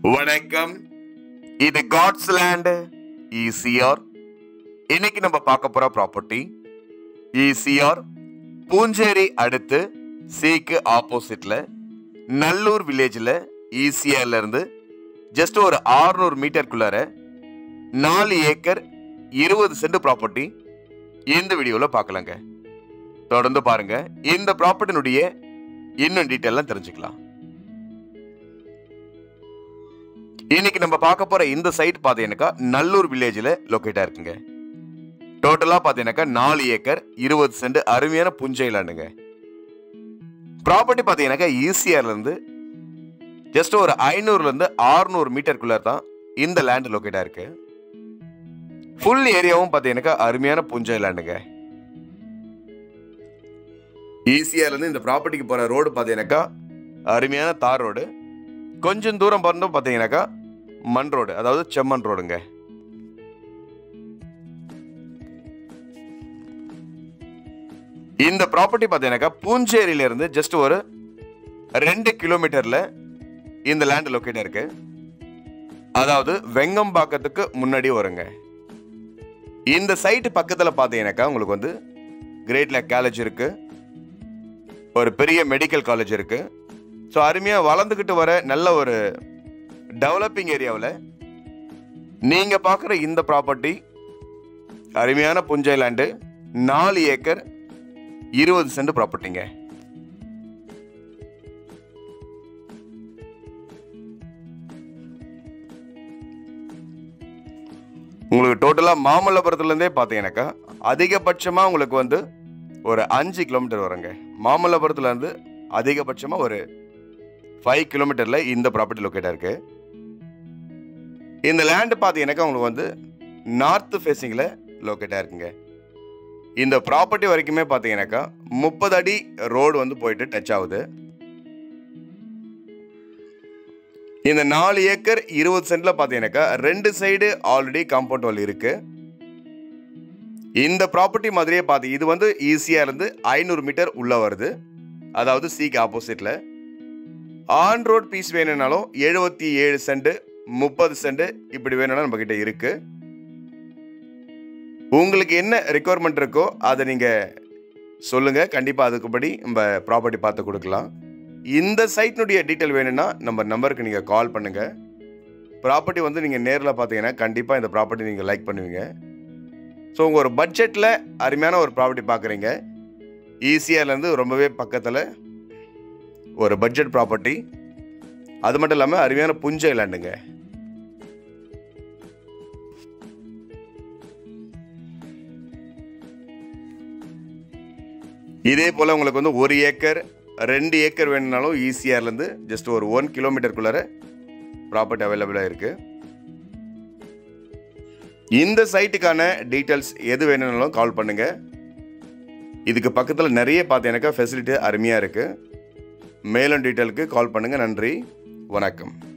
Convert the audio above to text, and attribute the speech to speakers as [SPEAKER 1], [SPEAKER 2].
[SPEAKER 1] வணக்கம் இது God's land ECR இன்னைக்கு நம்ம பார்க்க போற ப்ராப்பர்ட்டி ஈசிஆர் பூஞ்சேரி அடுத்து சிக்கு ஆப்போசிட்ல நல்லூர் வில்லேஜ்ல ஈசிஆர்ல இருந்து ஜஸ்ட் ஒரு 600 மீட்டருக்குள்ளார நாலு ஏக்கர் இருபது சென்ட் ப்ராப்பர்ட்டி இந்த வீடியோவில் பார்க்கலாங்க தொடர்ந்து பாருங்க இந்த ப்ராப்பர்ட்டினுடைய இன்னும் டீட்டெயிலாம் தெரிஞ்சுக்கலாம் இன்னைக்கு நம்ம பார்க்க போற இந்த சைட் பார்த்தீங்கன்னாக்கா நல்லூர் வில்லேஜில் லொக்கேட்டா இருக்குங்க டோட்டலா பார்த்தீங்கன்னாக்கா நாலு ஏக்கர் இருபது சென்ட் அருமையான புஞ்சை லேண்டுங்க ப்ராப்பர்ட்டி பார்த்தீங்கன்னாக்கா ஈசிஆர்ல இருந்து ஜஸ்ட் ஒரு ஐநூறுல இருந்து ஆறுநூறு மீட்டருக்குள்ள தான் இந்த லேண்ட் லொக்கேட்டா இருக்கு ஃபுல் ஏரியாவும் பார்த்தீங்கன்னாக்கா அருமையான புஞ்சை லேண்டுங்க ஈசிஆர்ல இருந்து இந்த ப்ராப்பர்ட்டிக்கு போற ரோடு பார்த்தீங்கன்னாக்கா அருமையான தார் ரோடு கொஞ்சம் தூரம் பார்த்தோம் பார்த்தீங்கன்னாக்கா மண் ரோடு அதாவது செம்மண் ரோடுங்க இந்த ப்ராப்பர்ட்டி பார்த்தீங்கன்னாக்கா பூஞ்சேரியில இருந்து ஜஸ்ட் ஒரு ரெண்டு கிலோமீட்டர்ல இந்த லேண்ட் லொக்கேட் இருக்கு அதாவது வெங்கம்பாக்கத்துக்கு முன்னாடி வருங்க இந்த சைட் பக்கத்துல பார்த்தீங்கன்னாக்கா உங்களுக்கு வந்து கிரேட் லேக் காலேஜ் இருக்கு ஒரு பெரிய மெடிக்கல் காலேஜ் இருக்கு ஸோ அருமையாக வளர்ந்துக்கிட்டு வர நல்ல ஒரு டெவலப்பிங் ஏரியாவில் நீங்கள் பார்க்குற இந்த ப்ராப்பர்ட்டி அருமையான புஞ்சை லேண்டு நாலு ஏக்கர் இருபது சென்ட் ப்ராப்பர்ட்டிங்க உங்களுக்கு டோட்டலாக மாமல்லபுரத்துலேருந்தே பார்த்தீங்கன்னாக்கா அதிகபட்சமாக உங்களுக்கு வந்து ஒரு அஞ்சு கிலோமீட்டர் வருங்க மாமல்லபுரத்துலேருந்து அதிகபட்சமாக ஒரு ஃபைவ் கிலோமீட்டரில் இந்த ப்ராப்பர்ட்டி லொக்கேட்டாக இருக்கு இந்த லேண்டு பார்த்தீங்கன்னாக்கா உங்களுக்கு வந்து நார்த் ஃபேஸிங்கில் லொக்கேட்டாக இருக்குங்க இந்த ப்ராப்பர்ட்டி வரைக்குமே பார்த்தீங்கன்னாக்கா முப்பது அடி ரோடு வந்து போயிட்டு டச் ஆகுது இந்த நாலு ஏக்கர் இருபது சென்ட்ல பார்த்தீங்கன்னாக்கா ரெண்டு சைடு ஆல்ரெடி காம்பவுண்ட் வால் இருக்கு இந்த ப்ராப்பர்ட்டி மாதிரியே பார்த்து இது வந்து ஈஸியாக இருந்து ஐநூறு மீட்டர் உள்ள வருது அதாவது சிக்கு ஆப்போசிட்ல ஆன் ரோட் பீஸ் வேணும்னாலும் எழுபத்தி ஏழு சென்ட் முப்பது சென்ட் இப்படி வேணும்னா நம்ம கிட்ட இருக்கு உங்களுக்கு என்ன ரெக்குவயர்மெண்ட் இருக்கோ அதை நீங்க சொல்லுங்க கண்டிப்பா அதுக்குபடி நம்ம ப்ராப்பர்ட்டி பார்த்து கொடுக்கலாம் இந்த சைட்னுடைய டீட்டெயில் வேணும்னா நம்ம நம்பருக்கு நீங்க கால் பண்ணுங்க ப்ராப்பர்ட்டி வந்து நீங்க நேரில் பார்த்தீங்கன்னா கண்டிப்பா இந்த ப்ராப்பர்ட்டி நீங்க லைக் பண்ணுவீங்க ஸோ உங்கள் ஒரு பட்ஜெட்டில் அருமையான ஒரு ப்ராப்பர்ட்டி பார்க்குறீங்க ஈஸியாலேருந்து ரொம்பவே பக்கத்தில் ஒரு பட்ஜெட் ப்ராப்பர்ட்டி அது மட்டும் இல்லாமல் அருமையான புஞ்சை லேண்டுங்க இதே போல் உங்களுக்கு வந்து ஒரு ஏக்கர் ரெண்டு ஏக்கர் வேணும்னாலும் ஈஸியார்லேருந்து ஜஸ்ட் ஒரு ஒன் கிலோமீட்டருக்குள்ளார ப்ராப்பர்ட்டி அவைலபிளாக இருக்குது இந்த சைட்டுக்கான டீட்டெயில்ஸ் எது வேணும்னாலும் கால் பண்ணுங்கள் இதுக்கு பக்கத்தில் நிறைய பார்த்தீங்கன்னாக்கா ஃபெசிலிட்டி அருமையாக இருக்குது மேலும் டீட்டெயிலுக்கு கால் பண்ணுங்கள் நன்றி வணக்கம்